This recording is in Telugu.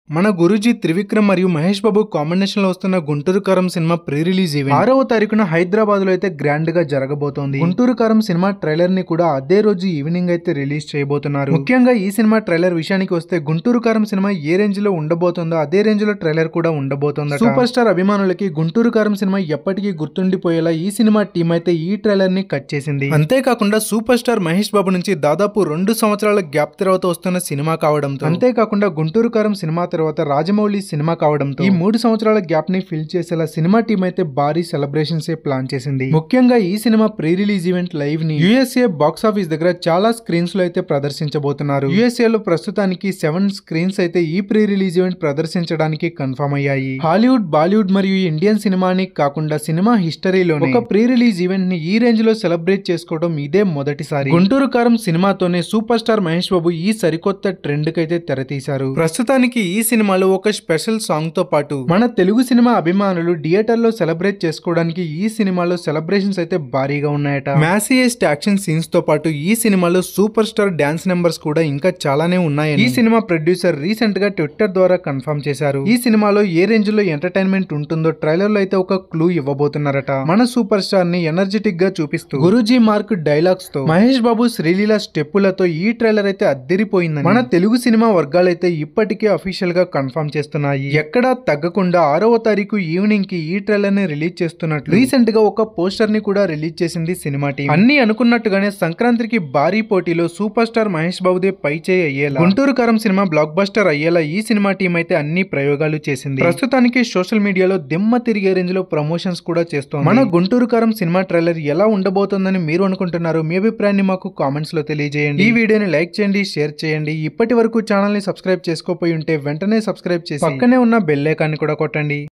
మన గురూజీ త్రివిక్రమ్ మరియు మహేష్ బాబు కాంబినేషన్ లో వస్తున్న గుంటూరు కారం సినిమా ప్రీ రిలీజ్ ఈవెంట్ ఆరవ తారీఖున హైదరాబాద్ లో అయితే గ్రాండ్ గా జరగబోతోంది గుంటూరు కారం సినిమా ట్రైలర్ ని కూడా అదే రోజు ఈవినింగ్ అయితే రిలీజ్ చేయబోతున్నారు ముఖ్యంగా ఈ సినిమా ట్రైలర్ విషయానికి వస్తే గుంటూరు కారం సినిమా ఏ రేంజ్ లో ఉండబోతుందో అదే రేంజ్ లో ట్రైలర్ కూడా ఉండబోతోంది సూపర్ స్టార్ అభిమానులకి గుంటూరు కారం సినిమా ఎప్పటికీ గుర్తుండిపోయేలా ఈ సినిమా టీం అయితే ఈ ట్రైలర్ ని కట్ చేసింది అంతేకాకుండా సూపర్ స్టార్ మహేష్ బాబు నుంచి దాదాపు రెండు సంవత్సరాల గ్యాప్ తర్వాత వస్తున్న సినిమా కావడంతో అంతేకాకుండా గుంటూరు కారం సినిమా తర్వాత రాజమౌళి సినిమా కావడంతో ఈ మూడు సంవత్సరాల గ్యాప్ ని ఫిల్ చేసేలా సినిమా టీం అయితే భారీ సెలబ్రేషన్స్ ఏ ప్లాన్ చేసింది ముఖ్యంగా ఈ cinema pre release event live ని యుఎస్ఏ బాక్స్ ఆఫీస్ దగ్గర చాలా స్క్రీన్స్ లో అయితే ప్రదర్శించబోతున్నారు యుఎస్ఏ లో ప్రస్తుతానికి సెవెన్ స్క్రీన్స్ అయితే ఈ ప్రీ రిలీజ్ ఈవెంట్ ప్రదర్శించడానికి కన్ఫర్మ్ అయ్యాయి హాలీవుడ్ బాలీవుడ్ మరియు ఇండియన్ సినిమాని కాకుండా సినిమా హిస్టరీలో ఒక ప్రీ రిలీజ్ ఈవెంట్ ని ఈ రేంజ్ లో సెలబ్రేట్ చేసుకోవడం ఇదే మొదటిసారి గుంటూరు కారం సినిమాతోనే సూపర్ స్టార్ మహేష్ బాబు ఈ సరికొత్త ట్రెండ్ కి అయితే తెరతీశారు ప్రస్తుతానికి ఈ సినిమాలో ఒక స్పెషల్ సాంగ్ తో పాటు మన తెలుగు సినిమా అభిమానులు థియేటర్ లో సెలబ్రేట్ చేసుకోవడానికి ఈ సినిమాలో సెలబ్రేషన్స్ అయితే భారీగా ఉన్నాయట మ్యాసియస్ట్ యాక్షన్ సీన్స్ తో పాటు ఈ సినిమాలో సూపర్ స్టార్ డాన్స్ నెంబర్స్ కూడా ఇంకా చాలానే ఉన్నాయి ఈ సినిమా ప్రొడ్యూసర్ రీసెంట్ గా ట్విట్టర్ ద్వారా కన్ఫర్మ్ చేశారు ఈ సినిమాలో ఏ రేంజ్ లో ఎంటర్టైన్మెంట్ ఉంటుందో ట్రైలర్ లో అయితే ఒక క్లూ ఇవ్వబోతున్నారట మన సూపర్ స్టార్ ని ఎనర్జెటిక్ గా చూపిస్తూ గురూజీ మార్క్ డైలాగ్స్ తో మహేష్ బాబు శ్రీలీల స్టెప్పులతో ఈ ట్రైలర్ అయితే అద్దరిపోయిందని మన తెలుగు సినిమా వర్గాలైతే ఇప్పటికే అఫీషియల్ గా కన్ఫర్మ్ చేస్తున్నాయి ఎక్కడా తగ్గకుండా ఆరవ తారీఖు ఈవినింగ్ కి ఈ ట్రైలర్ ని రిలీజ్ చేస్తున్నట్లు రీసెంట్ గా ఒక పోస్టర్ ని కూడా రిలీజ్ చేసింది సినిమా టీం అన్ని అనుకున్నట్టుగానే సంక్రాంతికి భారీ పోటీలో సూపర్ స్టార్ మహేష్ బాబుదే పై చేయి అయ్యేలా గుంటూరు కారం సినిమా బ్లాక్ బస్టర్ అయ్యేలా ఈ సినిమా టీం అయితే అన్ని ప్రయోగాలు చేసింది ప్రస్తుతానికి సోషల్ మీడియాలో దిమ్మ తిరిగే రేంజ్ లో ప్రమోషన్స్ కూడా చేస్తోంది మన గుంటూరు కారం సినిమా ట్రైలర్ ఎలా ఉండబోతోందని మీరు అనుకుంటున్నారు మీ అభిప్రాయాన్ని మాకు కామెంట్స్ లో తెలియజేయండి ఈ వీడియోని లైక్ చేయండి షేర్ చేయండి ఇప్పటి వరకు ఛానల్ ని సబ్స్క్రైబ్ చేసుకోపోయి ఉంటే వెంటనే సబ్స్క్రైబ్ చేసి పక్కనే ఉన్న బెల్ ఐకాన్ని కూడా కొట్టండి